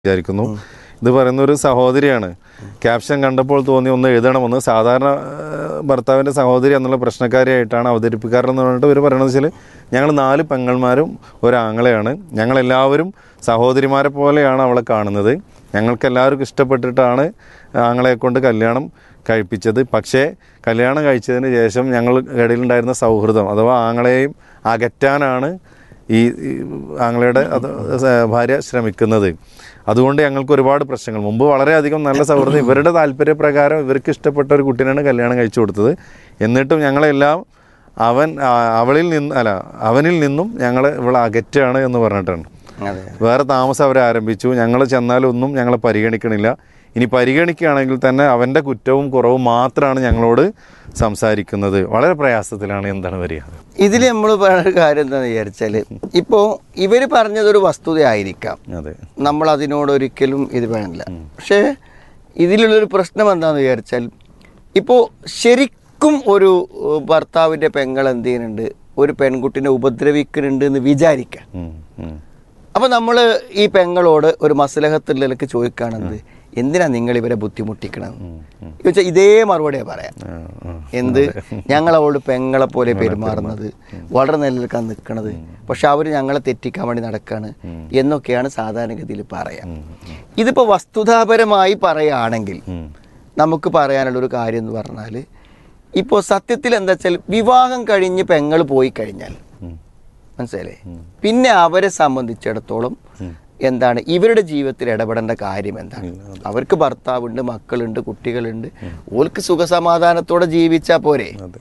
വിചാരിക്കുന്നു ഇത് പറയുന്ന ഒരു സഹോദരിയാണ് ക്യാപ്ഷൻ കണ്ടപ്പോൾ തോന്നി ഒന്ന് എഴുതണമെന്ന് സാധാരണ ഏഹ്, ഭർത്താവിൻ്റെ സഹോദരി എന്നുള്ള പ്രശ്നക്കാരിയായിട്ടാണ് അവതരിപ്പിക്കാറെന്ന് പറഞ്ഞിട്ട് ഇവർ പറയണത് വെച്ചാൽ ഞങ്ങൾ നാല് പെങ്ങന്മാരും ഒരാങ്ങളെയാണ് ഞങ്ങളെല്ലാവരും സഹോദരിമാരെ പോലെയാണ് അവളെ കാണുന്നത് ഞങ്ങൾക്ക് എല്ലാവർക്കും ഇഷ്ടപ്പെട്ടിട്ടാണ് ആങ്ങളെ കൊണ്ട് കല്യാണം കഴിപ്പിച്ചത് പക്ഷേ കല്യാണം കഴിച്ചതിന് ശേഷം ഞങ്ങൾ ഇടയിലുണ്ടായിരുന്ന സൗഹൃദം അഥവാ ആങ്ങളെയും അകറ്റാനാണ് ഈ ഈ ആങ്ങളയുടെ അത് സ- ഭാര്യ ശ്രമിക്കുന്നത് അതുകൊണ്ട് ഞങ്ങൾക്ക് ഒരുപാട് പ്രശ്നങ്ങൾ മുമ്പ് വളരെയധികം നല്ല സൗഹൃദം ഇവരുടെ താല്പര്യപ്രകാരം ഇവർക്ക് ഇഷ്ടപ്പെട്ട ഒരു കുട്ടീനാണ് കല്യാണം കഴിച്ചു കൊടുത്തത് എന്നിട്ടും ഞങ്ങളെല്ലാം അവൻ ആ, അവളിൽ നിന്ന് അല്ല അവനിൽ നിന്നും ഞങ്ങൾ ഇവളെ അകറ്റാണ് എന്ന് പറഞ്ഞിട്ടാണ് അതെ വേറെ താമസം അവർ ആരംഭിച്ചു ഞങ്ങൾ ചെന്നാലൊന്നും ഞങ്ങളെ പരിഗണിക്കണില്ല ഇനി പരിഗണിക്കുകയാണെങ്കിൽ തന്നെ അവൻ്റെ കുറ്റവും കുറവും മാത്രമാണ് ഞങ്ങളോട് സംസാരിക്കുന്നത് വളരെ പ്രയാസത്തിലാണ് എന്താണ് വരിക ഇതിൽ നമ്മൾ പറയുന്ന കാര്യം എന്താണെന്ന് വിചാരിച്ചാൽ ഇപ്പോൾ ഇവർ പറഞ്ഞതൊരു വസ്തുതയായിരിക്കാം അതെ നമ്മൾ അതിനോട് ഒരിക്കലും ഇത് വേണില്ല പക്ഷേ ഇതിലുള്ളൊരു പ്രശ്നം എന്താണെന്ന് വിചാരിച്ചാൽ ഇപ്പോൾ ശരിക്കും ഒരു ഏഹ്, ഭർത്താവിൻ്റെ പെങ്ങൾ എന്ത് ചെയ്യുന്നുണ്ട് ഒരു പെൺകുട്ടിനെ ഉപദ്രവിക്കുന്നുണ്ട് എന്ന് വിചാരിക്കാം ഉം, ഉം. അപ്പോൾ നമ്മൾ ഈ പെങ്ങളോട് ഒരു മസലഹത്തുള്ളതിലേക്ക് ചോദിക്കുകയാണെന്ത് എന്തിനാ നിങ്ങൾ ഇവരെ ബുദ്ധിമുട്ടിക്കണത് ചോദിച്ചാൽ ഇതേ മറുപടിയാണ് പറയാം ആ, ആ. എന്ത് ഞങ്ങൾ അവളോട് പെങ്ങളെ പോലെ പെരുമാറുന്നത് വളരെ നിലനിൽക്കാൻ നിൽക്കണത് പക്ഷെ അവർ ഞങ്ങളെ തെറ്റിക്കാൻ വേണ്ടി നടക്കാണ് എന്നൊക്കെയാണ് സാധാരണഗതിയിൽ പറയാം ഇതിപ്പോൾ വസ്തുതാപരമായി പറയുകയാണെങ്കിൽ ഉം. നമുക്ക് പറയാനുള്ള ഒരു കാര്യം എന്ന് പറഞ്ഞാൽ ഇപ്പോൾ സത്യത്തിൽ എന്താ വെച്ചാൽ വിവാഹം കഴിഞ്ഞ് പെങ്ങൾ പോയി കഴിഞ്ഞാൽ ഉം. മനസ്സിലായില്ലേ പിന്നെ അവരെ സംബന്ധിച്ചിടത്തോളം എന്താണ് ഇവരുടെ ജീവിതത്തിൽ ഇടപെടേണ്ട കാര്യം എന്താണ് അവർക്ക് ഭർത്താവുണ്ട് മക്കളുണ്ട് കുട്ടികളുണ്ട് ഓർക്ക് സുഖസമാധാനത്തോടെ ജീവിച്ചാൽ പോരെ അതെ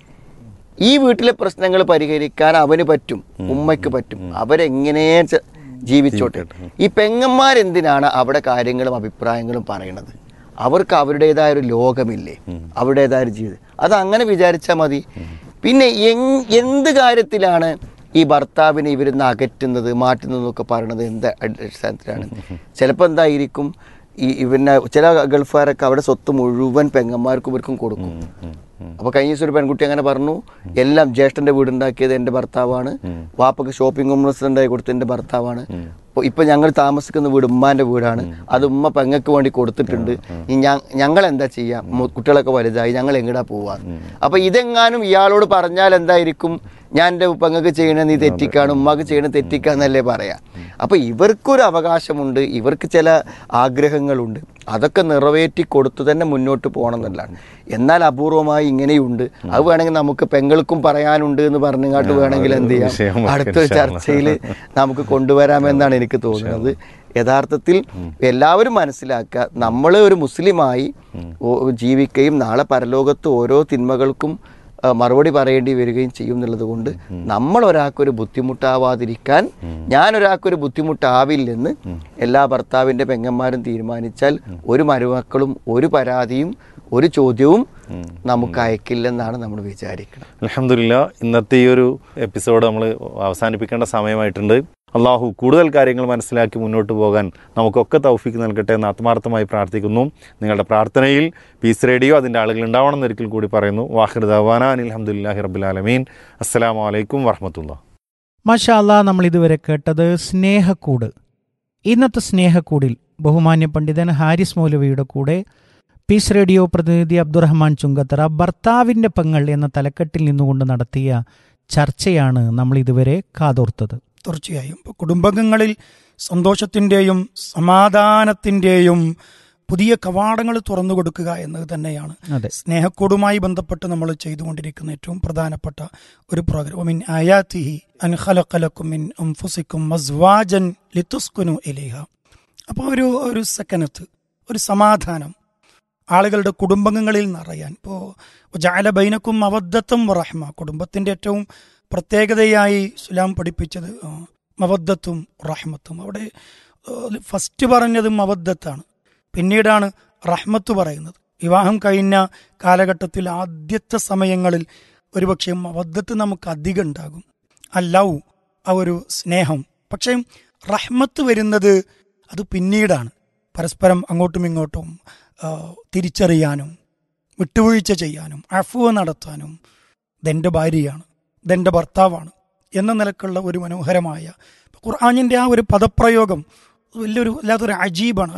ഈ വീട്ടിലെ പ്രശ്നങ്ങൾ പരിഹരിക്കാൻ അവന് പറ്റും ഉമ്മയ്ക്ക് പറ്റും അവരെങ്ങനെ ച- ജീവിച്ചോട്ടെ ഈ പെങ്ങന്മാരെന്തിനാണ് അവിടെ കാര്യങ്ങളും അഭിപ്രായങ്ങളും പറയണത് അവർക്ക് അവരുടേതായ ഒരു ലോകമില്ലേ അവരുടേതായ ഒരു ജീവിതം അത് അങ്ങനെ വിചാരിച്ചാൽ മതി പിന്നെ എങ്- എന്ത് കാര്യത്തിലാണ് ഈ ഭർത്താവിനെ ഇവരിന്ന് അകറ്റുന്നത് മാറ്റുന്നതെന്നൊക്കെ പറയണത് എന്ത് അടിസ്ഥാനത്തിലാണ് ചിലപ്പോൾ എന്തായിരിക്കും ഈ ഇവരുടെ ചില ഗൾഫുകാരൊക്കെ അവിടെ സ്വത്ത് മുഴുവൻ പെങ്ങന്മാർക്കും ഇവർക്കും കൊടുക്കും അപ്പൊ കഴിഞ്ഞ ദിവസം ഒരു പെൺകുട്ടി അങ്ങനെ പറഞ്ഞു എല്ലാം ജ്യേഷ്ഠന്റെ വീടുണ്ടാക്കിയത് എന്റെ ഭർത്താവാണ് വാപ്പക്ക് ഷോപ്പിംഗ് കോംപ്ലക്സ് ഉണ്ടായി കൊടുത്തത് എന്റെ ഭർത്താവാണ് ഇപ്പൊ- ഇപ്പൊ ഞങ്ങൾ താമസിക്കുന്ന വീട് ഉമ്മാന്റെ വീടാണ് അത് ഉമ്മ പെങ്ങക്ക് വേണ്ടി കൊടുത്തിട്ടുണ്ട് ഇനി ഞ- ഞങ്ങൾ എന്താ ചെയ്യാ മു- കുട്ടികളൊക്കെ വലുതായി ഞങ്ങൾ എങ്ങടാ പോവാ അപ്പൊ ഇതെങ്ങാനും ഇയാളോട് പറഞ്ഞാൽ എന്തായിരിക്കും ഞാൻ എൻ്റെ പെങ്ങക്ക് ചെയ്യണ നീ തെറ്റിക്കാണ് ഉമ്മക്ക് ചെയ്യണ തെറ്റിക്കാന്നല്ലേ പറയാ അപ്പൊ ഇവർക്കൊരു അവകാശമുണ്ട് ഇവർക്ക് ചില ആഗ്രഹങ്ങളുണ്ട് അതൊക്കെ നിറവേറ്റി കൊടുത്തു തന്നെ മുന്നോട്ട് പോകണം എന്നുള്ളതാണ് എന്നാൽ അപൂർവമായി ഇങ്ങനെയുണ്ട് അത് വേണമെങ്കിൽ നമുക്ക് പെങ്ങൾക്കും പറയാനുണ്ട് എന്ന് പറഞ്ഞങ്ങാട്ട് വേണമെങ്കിൽ എന്ത് വിഷയം ചെയ്യാം നമുക്ക് അടുത്തൊരു ചർച്ചയിൽ നമുക്ക് കൊണ്ടുവരാമെന്നാണ് എനിക്ക് തോന്നുന്നത് യഥാർത്ഥത്തിൽ എല്ലാവരും മനസ്സിലാക്കുക നമ്മൾ ഒരു മുസ്ലിമായി ഓ- ജീവിക്കുകയും നാളെ പരലോകത്ത് ഓരോ തിന്മകൾക്കും ആ, മറുപടി പറയേണ്ടി വരികയും ചെയ്യും എന്നുള്ളത് കൊണ്ട് നമ്മൾ ഒരാൾക്കൊരു ബുദ്ധിമുട്ടാവാതിരിക്കാൻ ഞാൻ ഒരാൾക്കൊരു ബുദ്ധിമുട്ടാവില്ലെന്ന് എല്ലാ ഭർത്താവിൻ്റെ പെങ്ങന്മാരും തീരുമാനിച്ചാൽ ഒരു മരുമക്കളും ഒരു പരാതിയും ഒരു ചോദ്യവും നമുക്ക് അയക്കില്ലെന്നാണ് നമ്മൾ വിചാരിക്കുന്നത് അലഹമില്ല ഇന്നത്തെ ഈ ഒരു എപ്പിസോഡ് നമ്മൾ അവസാനിപ്പിക്കേണ്ട സമയമായിട്ടുണ്ട് അള്ളാഹു കൂടുതൽ കാര്യങ്ങൾ മനസ്സിലാക്കി മുന്നോട്ട് പോകാൻ നമുക്കൊക്കെ തൗഫീക്ക് നൽകട്ടെ എന്ന് ആത്മാർത്ഥമായി പ്രാർത്ഥിക്കുന്നു നിങ്ങളുടെ പ്രാർത്ഥനയിൽ പീസ് റേഡിയോ അതിൻ്റെ ആളുകൾ ഉണ്ടാവണം എന്നൊരിക്കൽ കൂടി പറയുന്നു വാഹിർ ദവാന അനിൽഹമുല്ലാഹി റബുലാലമീൻ അസ്സലാമു അലൈക്കും വറഹമത്തുള്ള മാഷാ അല്ലാ നമ്മൾ ഇതുവരെ കേട്ടത് സ്നേഹക്കൂട് ഇന്നത്തെ സ്നേഹക്കൂടിൽ ബഹുമാന്യ പണ്ഡിതൻ ഹാരിസ് മൗലവിയുടെ കൂടെ പീസ് റേഡിയോ പ്രതിനിധി അബ്ദുറഹ്മാൻ ചുങ്കത്തറ ഭർത്താവിൻ്റെ പെങ്ങൾ എന്ന തലക്കെട്ടിൽ നിന്നുകൊണ്ട് നടത്തിയ ചർച്ചയാണ് നമ്മൾ ഇതുവരെ കാതോർത്തത് തീർച്ചയായും ഇപ്പോൾ കുടുംബങ്ങളിൽ സന്തോഷത്തിൻ്റെയും സമാധാനത്തിൻ്റെയും പുതിയ കവാടങ്ങൾ തുറന്നു കൊടുക്കുക എന്നത് തന്നെയാണ് അതെ സ്നേഹക്കൂടുമായി ബന്ധപ്പെട്ട് നമ്മൾ ചെയ്തുകൊണ്ടിരിക്കുന്ന ഏറ്റവും പ്രധാനപ്പെട്ട ഒരു പ്രോഗ്രാം മിൻ ആയാത്തിഹി അൻ ഖലഖലക്കും മിൻ അംഫുസിക്കും മസ്വാജൻ ലിത്തുസ്കുനു ഇലൈഹ അപ്പോൾ ഒരു ഒരു സെക്കനത്ത് ഒരു സമാധാനം ആളുകളുടെ കുടുംബങ്ങളിൽ നിറയാൻ ഇപ്പോൾ ജാല ബൈനക്കും അവദ്ധത്തും റഹ്മ കുടുംബത്തിൻ്റെ ഏറ്റവും പ്രത്യേകതയായി സുലാം പഠിപ്പിച്ചത് ആ, മവദ്ദത്തും റഹ്മത്തും അവിടെ ഫസ്റ്റ് പറഞ്ഞത് മവദ്ദത്താണ് പിന്നീടാണ് റഹ്മത്ത് പറയുന്നത് വിവാഹം കഴിഞ്ഞ കാലഘട്ടത്തിൽ ആദ്യത്തെ സമയങ്ങളിൽ ഒരുപക്ഷെ മവദ്ദത്ത് നമുക്ക് അധികം ഉണ്ടാകും ആ ലവ് ആ ഒരു സ്നേഹം പക്ഷേ റഹ്മത്ത് വരുന്നത് അത് പിന്നീടാണ് പരസ്പരം അങ്ങോട്ടും ഇങ്ങോട്ടും ആ, തിരിച്ചറിയാനും വിട്ടുവീഴ്ച ചെയ്യാനും അഫുവ നടത്താനും ഇതെൻ്റെ ഭാര്യയാണ് ഇതെൻ്റെ ഭർത്താവാണ് എന്ന നിലക്കുള്ള ഒരു മനോഹരമായ ഖുർആാനിൻ്റെ ആ ഒരു പദപ്രയോഗം വലിയൊരു വല്ലാത്തൊരു അജീബാണ്